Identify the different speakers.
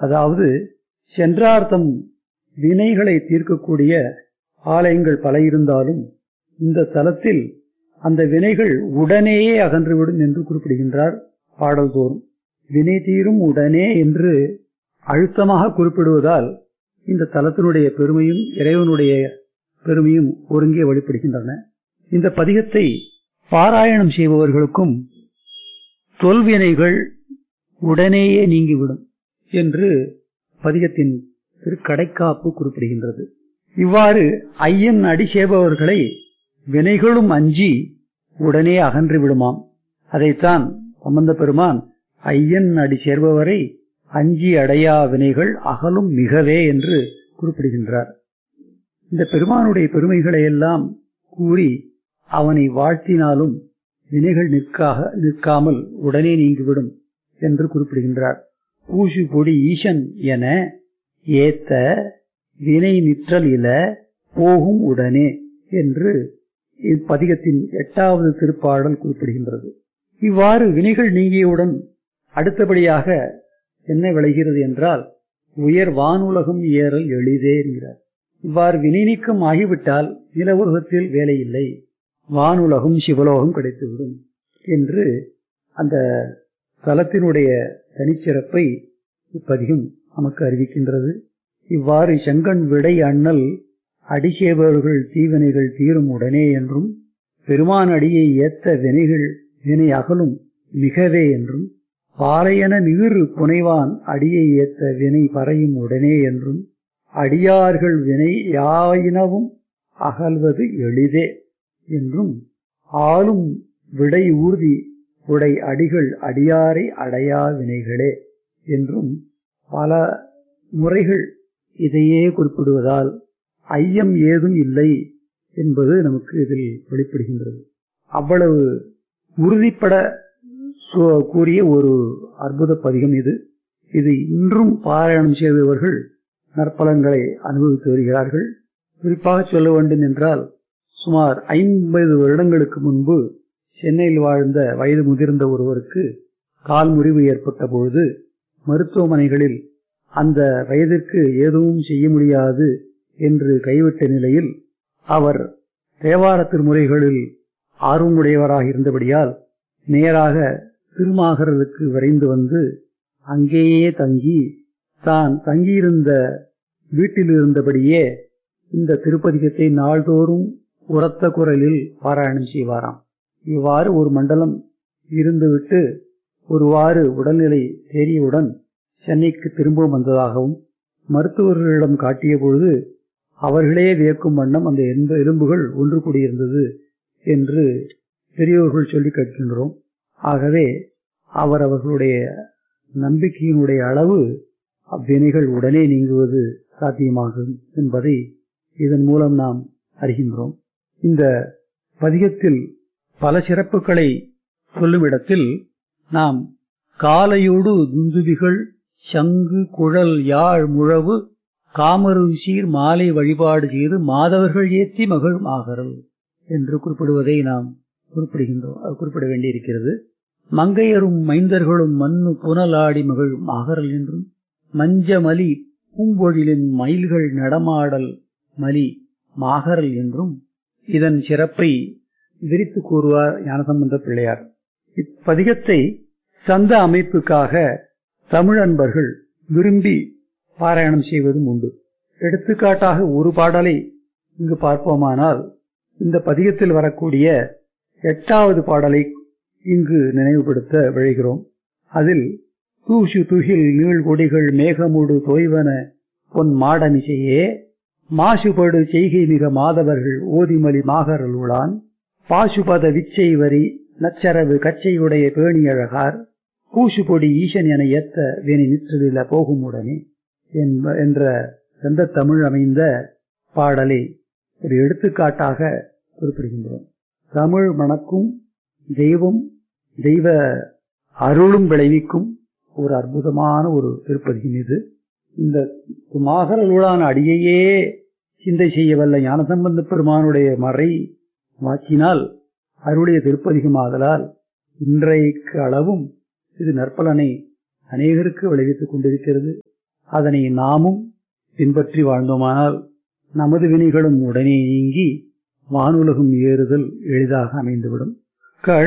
Speaker 1: அதாவது சென்றார்த்தம் வினைகளை தீர்க்கக்கூடிய ஆலயங்கள் பல இருந்தாலும் இந்த தலத்தில் அந்த வினைகள் உடனேயே அகன்றுவிடும் என்று குறிப்பிடுகின்றார் பாடல் தோறும் வினை தீரும் உடனே என்று அழுத்தமாக குறிப்பிடுவதால் இந்த தலத்தினுடைய பெருமையும் இறைவனுடைய பெருமையும் ஒருங்கே வெளிப்படுகின்றன இந்த பதிகத்தை பாராயணம் செய்பவர்களுக்கும் தொல்வினைகள் உடனேயே நீங்கிவிடும் என்று பதிகத்தின் திருக்கடைக்காப்பு குறிப்பிடுகின்றது இவ்வாறு ஐயன் அடி செய்பவர்களை வினைகளும் அஞ்சி உடனே அகன்று விடுமாம் அதைத்தான் சம்பந்த பெருமான் ஐயன் அடி சேர்பவரை அஞ்சி அடையா வினைகள் அகலும் மிகவே என்று குறிப்பிடுகின்றார் இந்த பெருமானுடைய பெருமைகளை எல்லாம் கூறி அவனை வாழ்த்தினாலும் வினைகள் நிற்காக நிற்காமல் உடனே நீங்கிவிடும் என்று குறிப்பிடுகின்றார் பூசு பொடி ஈசன் என ஏத்த வினை நிற்றல் இல போகும் உடனே என்று இப்பதிகத்தின் எட்டாவது திருப்பாடல் குறிப்பிடுகின்றது இவ்வாறு வினைகள் நீங்கியவுடன் அடுத்தபடியாக என்ன விளைகிறது என்றால் உயர் வானுலகம் ஏறல் எளிதே என்கிறார் இவ்வாறு வினை நீக்கம் ஆகிவிட்டால் நில உலகத்தில் வேலை இல்லை வானுலகம் சிவலோகம் கிடைத்துவிடும் என்று அந்த தலத்தினுடைய தனிச்சிறப்பை இப்பதிகம் நமக்கு அறிவிக்கின்றது இவ்வாறு செங்கண் விடை அண்ணல் அடிசேவர்கள் தீவினைகள் தீரும் உடனே என்றும் பெருமான் அடியை ஏத்த வினைகள் வினை அகலும் மிகவே என்றும் பாறையென நிகிறு புனைவான் அடியை ஏத்த வினை பறையும் உடனே என்றும் அடியார்கள் வினை யாயினவும் அகல்வது எளிதே என்றும் ஆளும் விடை ஊர்தி உடை அடிகள் அடியாரை அடையா வினைகளே என்றும் பல முறைகள் இதையே குறிப்பிடுவதால் ஐயம் ஏதும் இல்லை என்பது நமக்கு இதில் வெளிப்படுகின்றது அவ்வளவு உறுதிப்பட கூறிய ஒரு அற்புத பதிகம் இது இது இன்றும் பாராயணம் செய்தவர்கள் நற்பலன்களை அனுபவித்து வருகிறார்கள் குறிப்பாக சொல்ல வேண்டும் என்றால் சுமார் ஐம்பது வருடங்களுக்கு முன்பு சென்னையில் வாழ்ந்த வயது முதிர்ந்த ஒருவருக்கு கால் முறிவு ஏற்பட்ட பொழுது மருத்துவமனைகளில் அந்த வயதிற்கு எதுவும் செய்ய முடியாது என்று கைவிட்ட நிலையில் அவர் தேவார திருமுறைகளில் ஆர்வமுடையவராக இருந்தபடியால் நேராக திருமாகரலுக்கு விரைந்து வந்து அங்கேயே தங்கி தான் தங்கியிருந்த வீட்டில் இருந்தபடியே இந்த திருப்பதிகத்தை நாள்தோறும் உரத்த குரலில் பாராயணம் செய்வாராம் இவ்வாறு ஒரு மண்டலம் இருந்துவிட்டு ஒருவாறு உடல்நிலை தேறியவுடன் சென்னைக்கு திரும்ப வந்ததாகவும் மருத்துவர்களிடம் காட்டிய பொழுது அவர்களே வியக்கும் வண்ணம் அந்த எந்த எலும்புகள் ஒன்று கூடியிருந்தது என்று பெரியோர்கள் சொல்லி கேட்கின்றோம் ஆகவே அவர் அவர்களுடைய நம்பிக்கையினுடைய அளவு அவ்வினைகள் உடனே நீங்குவது சாத்தியமாகும் என்பதை இதன் மூலம் நாம் அறிகின்றோம் இந்த பதிகத்தில் பல சிறப்புகளை சொல்லும் இடத்தில் நாம் காலையோடு துந்துவிகள் சங்கு குழல் யாழ் முழவு காமரு சீர் மாலை வழிபாடு செய்து மாதவர்கள் ஏத்தி மகள் ஆகரல் என்று குறிப்பிடுவதை நாம் குறிப்பிடுகின்றோம் குறிப்பிட வேண்டியிருக்கிறது மங்கையரும் மைந்தர்களும் மண்ணு புனலாடி மகள் ஆகரல் என்றும் மஞ்சமலி பூம்பொழிலின் மயில்கள் நடமாடல் மலி மாகரல் என்றும் இதன் சிறப்பை விரித்து கூறுவார் ஞானசம்பந்த பிள்ளையார் இப்பதிகத்தை சந்த அமைப்புக்காக தமிழ் அன்பர்கள் விரும்பி பாராயணம் செய்வதும் உண்டு எடுத்துக்காட்டாக ஒரு பாடலை இங்கு பார்ப்போமானால் இந்த பதிகத்தில் வரக்கூடிய எட்டாவது பாடலை இங்கு நினைவுபடுத்த விழைகிறோம் அதில் தூசு துகில் நீழ்கொடிகள் மேகமுடு தொய்வன பொன் மாடமிசையே மாசுபடு செய்கை மிக மாதவர்கள் ஓதிமலி மாகரல் உளான் பாசுபத விச்சை வரி நச்சரவு கச்சையுடைய பேணியழகார் பூசுபொடி ஈசன் என ஏத்த வேணி நிற்றில போகும் உடனே என்ற செந்த தமிழ் அமைந்த பாடலை ஒரு எடுத்துக்காட்டாக குறிப்பிடுகின்றோம் தமிழ் மணக்கும் தெய்வம் தெய்வ அருளும் விளைவிக்கும் ஒரு அற்புதமான ஒரு திருப்பதியின் இது இந்த மாகரலுடான அடியையே சிந்தை செய்யவல்ல ஞானசம்பந்த பெருமானுடைய மறை வாக்கினால் அருடைய திருப்பதிகமாதலால் இன்றைக்கு அளவும் இது நற்பலனை அநேகருக்கு விளைவித்துக் கொண்டிருக்கிறது அதனை நாமும் பின்பற்றி வாழ்ந்தோமானால் நமது வினைகளும் உடனே நீங்கி வானுலகம் ஏறுதல் எளிதாக அமைந்துவிடும்